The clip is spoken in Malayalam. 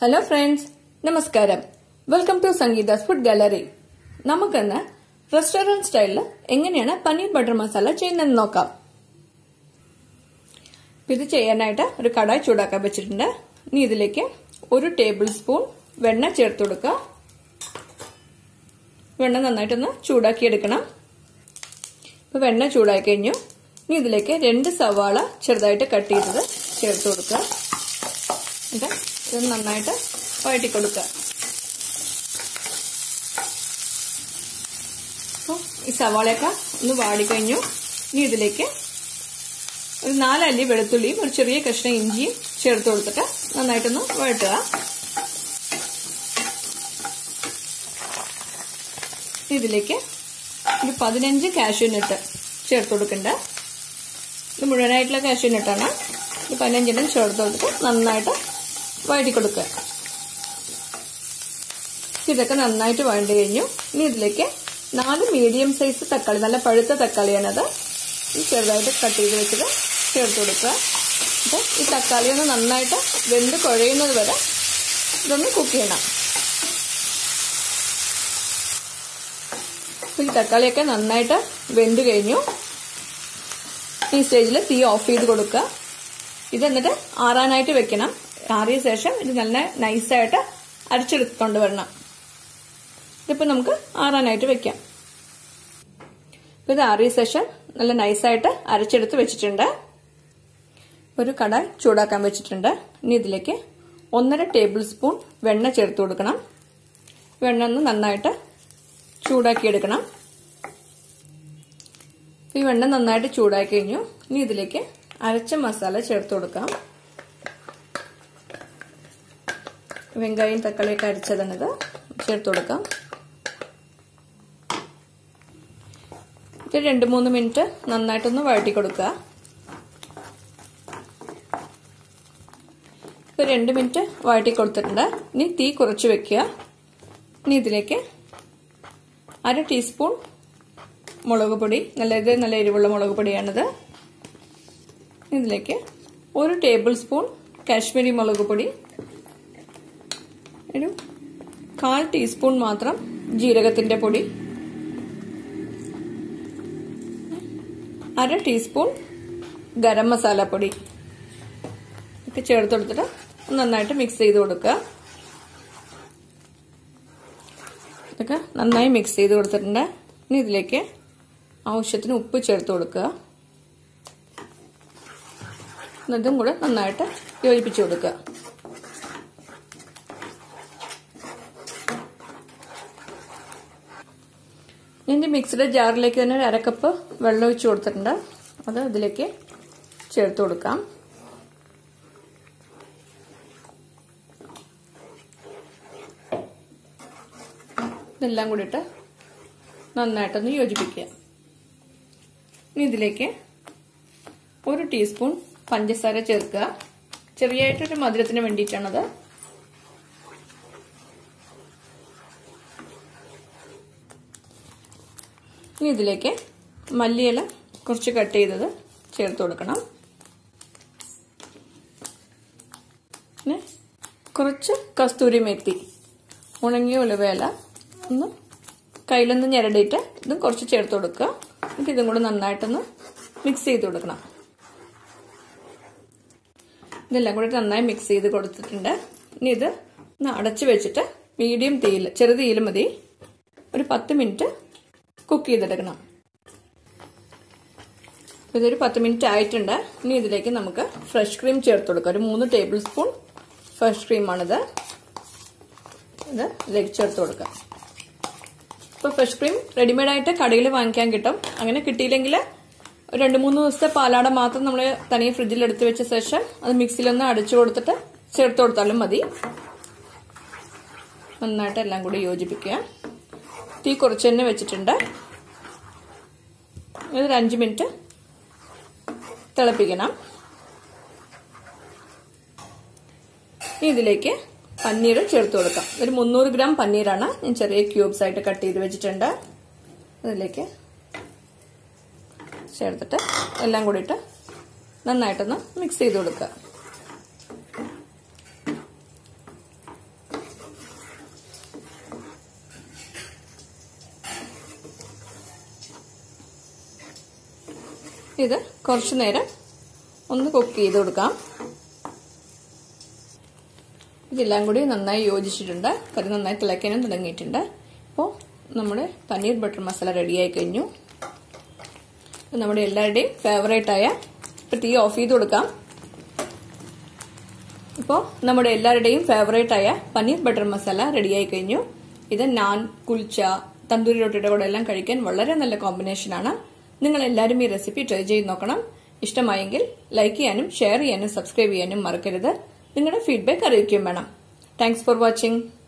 ഹലോ ഫ്രണ്ട്സ് നമസ്കാരം welcome to Sangeetha's food gallery നമുക്കിന്ന് റെസ്റ്റോറന്റ് സ്റ്റൈലിൽ എങ്ങനെയാണ് പനീർ ബട്ടർ മസാല ചെയ്യുന്നതെന്ന് നോക്കാം ഇത് ചെയ്യാനായിട്ട് ഒരു കടായി ചൂടാക്കാൻ വെച്ചിട്ടുണ്ട് ഇനി ഇതിലേക്ക് ഒരു ടേബിൾ സ്പൂൺ വെണ്ണ ചേർത്ത് കൊടുക്കുക വെണ്ണ നന്നായിട്ടൊന്ന് ചൂടാക്കിയെടുക്കണം ഇപ്പൊ വെണ്ണ ചൂടായി കഴിഞ്ഞു ഇനി ഇതിലേക്ക് രണ്ട് സവാള ചെറുതായിട്ട് കട്ട് ചെയ്തത് ചേർത്ത് കൊടുക്കുക എന്നിട്ട് ഇത് നന്നായിട്ട് വഴറ്റി കൊടുക്കുക അപ്പോൾ ഈ സവാളയൊക്കെ ഒന്ന് വാടിക്കഴിഞ്ഞു ഇനി ഇതിലേക്ക് ഒരു നാലല്ലി വെളുത്തുള്ളിയും ഒരു ചെറിയ കഷ്ണം ഇഞ്ചിയും ചേർത്ത് കൊടുത്തിട്ട് നന്നായിട്ടൊന്ന് വഴട്ടുക ഇതിലേക്ക് ഒരു പതിനഞ്ച് കാഷ്യൂനട്ട് ചേർത്ത് കൊടുക്കണ്ട ഇത് മുഴുവനായിട്ടുള്ള കാഷ്യൂനട്ടാണ് ഇത് പതിനഞ്ചെണ്ണം ചേർത്ത് കൊടുത്തിട്ട് നന്നായിട്ട് വഴറ്റി കൊടുക്കുക ഇതൊക്കെ നന്നായിട്ട് വഴണ്ടി കഴിഞ്ഞു ഇനി ഇതിലേക്ക് നാല് മീഡിയം സൈസ് തക്കാളി നല്ല പഴുത്ത തക്കാളിയാണത് ചെറുതായിട്ട് കട്ട് ചെയ്ത് വെച്ചത് ചേർത്ത് കൊടുക്കുക അപ്പോൾ ഈ തക്കാളി ഒന്ന് നന്നായിട്ട് വെന്ത് കുഴയുന്നത് വരെ ഇതൊന്ന് കുക്ക് ചെയ്യണം ഈ തക്കാളിയൊക്കെ നന്നായിട്ട് വെന്ത് കഴിഞ്ഞു ഈ സ്റ്റേജിൽ തീ ഓഫ് ചെയ്ത് കൊടുക്കുക ഇത് എന്നിട്ട് ആറാനായിട്ട് വെക്കണം ആറിയ ശേഷം ഇത് നല്ല നൈസായിട്ട് അരച്ചെടുക്കൊണ്ട് വരണം ഇതിപ്പോൾ നമുക്ക് ആറാനായിട്ട് വെക്കാം ഇത് ആറിയ ശേഷം നല്ല നൈസായിട്ട് അരച്ചെടുത്ത് വെച്ചിട്ടുണ്ട് ഒരു കട ചൂടാക്കാൻ വെച്ചിട്ടുണ്ട് ഇനി ഇതിലേക്ക് ഒന്നര ടേബിൾ സ്പൂൺ വെണ്ണ ചേർത്ത് കൊടുക്കണം വെണ്ണ ഒന്ന് നന്നായിട്ട് ചൂടാക്കിയെടുക്കണം ഈ വെണ്ണ നന്നായിട്ട് ചൂടാക്കി കഴിഞ്ഞു ഇനി ഇതിലേക്ക് അരച്ച മസാല ചേർത്ത് കൊടുക്കാം വെങ്കായം തക്കാളിയൊക്കെ അരച്ചതാണിത് ചേർത്ത് കൊടുക്കാം ഇത് രണ്ട് മൂന്ന് മിനിറ്റ് നന്നായിട്ടൊന്ന് വഴറ്റി കൊടുക്കുക ഇപ്പൊ രണ്ട് മിനിറ്റ് വഴറ്റി കൊടുത്തിട്ടുണ്ട് ഇനി തീ കുറച്ച് വെക്കുക ഇനി ഇതിലേക്ക് അര ടീസ്പൂൺ മുളക് പൊടി നല്ല ഇത് നല്ല എരിവുള്ള മുളക് പൊടിയാണിത് ഇതിലേക്ക് ഒരു ടേബിൾ സ്പൂൺ കാശ്മീരി മുളക് പൊടി ഒരു കാൽ ടീസ്പൂൺ മാത്രം ജീരകത്തിന്റെ പൊടി അര ടീസ്പൂൺ ഗരം മസാല പൊടി ഒക്കെ ചേർത്ത് കൊടുത്തിട്ട് നന്നായിട്ട് മിക്സ് ചെയ്ത് കൊടുക്കുക ഇതൊക്കെ നന്നായി മിക്സ് ചെയ്ത് കൊടുത്തിട്ടുണ്ട് ഇനി ഇതിലേക്ക് ആവശ്യത്തിന് ഉപ്പ് ചേർത്ത് കൊടുക്കുക ഇതും കൂടെ നന്നായിട്ട് യോജിപ്പിച്ച് കൊടുക്കുക ഇതിൻ്റെ മിക്സിയുടെ ജാറിലേക്ക് തന്നെ ഒരു അരക്കപ്പ് വെള്ളം ഒഴിച്ച് കൊടുത്തിട്ടുണ്ട് അത് ഇതിലേക്ക് ചേർത്ത് കൊടുക്കാം ഇതെല്ലാം കൂടിയിട്ട് നന്നായിട്ടൊന്ന് യോജിപ്പിക്കുക ഇനി ഇതിലേക്ക് ഒരു ടീസ്പൂൺ പഞ്ചസാര ചേർക്കുക ചെറിയായിട്ടൊരു മധുരത്തിന് വേണ്ടിയിട്ടാണത് ഇനി ഇതിലേക്ക് മല്ലിയില കുറച്ച് കട്ട് ചെയ്തത് ചേർത്ത് കൊടുക്കണം പിന്നെ കുറച്ച് കസ്തൂരി മെത്തി ഉണങ്ങിയ ഉലുവേല ഒന്ന് കയ്യിലൊന്ന് ഞെരടിയിട്ട് ഇതും കുറച്ച് ചേർത്ത് കൊടുക്കുക എന്നിട്ട് ഇതും കൂടെ നന്നായിട്ടൊന്ന് മിക്സ് ചെയ്ത് കൊടുക്കണം ഇതെല്ലാം കൂടി നന്നായി മിക്സ് ചെയ്ത് കൊടുത്തിട്ടുണ്ട് ഇനി ഇത് ഒന്ന് അടച്ചു വെച്ചിട്ട് മീഡിയം തീയിൽ ചെറു തീയിൽ മതി ഒരു പത്ത് മിനിറ്റ് കുക്ക് ചെയ്തെടുക്കണം ഇതൊരു പത്ത് മിനിറ്റ് ആയിട്ടുണ്ട് ഇനി ഇതിലേക്ക് നമുക്ക് ഫ്രഷ് ക്രീം ചേർത്ത് കൊടുക്കാം ഒരു മൂന്ന് ടേബിൾ സ്പൂൺ ഫ്രഷ് ക്രീമാണിത് ഇത് ഇതിലേക്ക് ചേർത്ത് കൊടുക്കാം ഇപ്പോൾ ഫ്രഷ് ക്രീം റെഡിമെയ്ഡ് ആയിട്ട് കടയിൽ വാങ്ങിക്കാൻ കിട്ടും അങ്ങനെ കിട്ടിയില്ലെങ്കിൽ രണ്ട് മൂന്ന് ദിവസത്തെ പാലാട മാത്രം നമ്മൾ തനിയെ ഫ്രിഡ്ജിൽ എടുത്ത് വെച്ച ശേഷം അത് മിക്സിയിലൊന്ന് അടിച്ചു കൊടുത്തിട്ട് ചേർത്ത് കൊടുത്താലും മതി നന്നായിട്ട് എല്ലാം കൂടി യോജിപ്പിക്കുക തീ കുറച്ച് തന്നെ വെച്ചിട്ടുണ്ട് ഇതൊരു അഞ്ച് മിനിറ്റ് തിളപ്പിക്കണം ഇതിലേക്ക് പനീർ ചേർത്ത് കൊടുക്കാം ഒരു മുന്നൂറ് ഗ്രാം പനീറാണ് ഞാൻ ചെറിയ ക്യൂബ്സ് ആയിട്ട് കട്ട് ചെയ്ത് വെച്ചിട്ടുണ്ട് അതിലേക്ക് ചേർത്തിട്ട് എല്ലാം കൂടിയിട്ട് നന്നായിട്ടൊന്ന് മിക്സ് ചെയ്ത് കൊടുക്കുക ഇത് കുറച്ചു നേരം ഒന്ന് കുക്ക് ചെയ്ത് കൊടുക്കാം ഇതെല്ലാം കൂടി നന്നായി യോജിച്ചിട്ടുണ്ട് കറി നന്നായി തിളയ്ക്കാനും തുടങ്ങിയിട്ടുണ്ട് അപ്പോൾ നമ്മുടെ പനീർ ബട്ടർ മസാല റെഡിയായി കഴിഞ്ഞു നമ്മുടെ എല്ലാവരുടെയും ഫേവറേറ്റ് ആയ ഇപ്പൊ തീ ഓഫ് ചെയ്ത് കൊടുക്കാം ഇപ്പോൾ നമ്മുടെ എല്ലാവരുടെയും ഫേവറേറ്റ് ആയ പനീർ ബട്ടർ മസാല റെഡിയായി കഴിഞ്ഞു ഇത് നാൻ കുൽച്ച തന്തൂരി റൊട്ടിയുടെ കൂടെ എല്ലാം കഴിക്കാൻ വളരെ നല്ല കോമ്പിനേഷനാണ് നിങ്ങൾ എല്ലാവരും ഈ റെസിപ്പി ട്രൈ ചെയ്ത് നോക്കണം ഇഷ്ടമായെങ്കിൽ ലൈക്ക് ചെയ്യാനും ഷെയർ ചെയ്യാനും സബ്സ്ക്രൈബ് ചെയ്യാനും മറക്കരുത് നിങ്ങളുടെ ഫീഡ്ബാക്ക് അറിയിക്കുകയും വേണം താങ്ക്സ് ഫോർ വാച്ചിങ്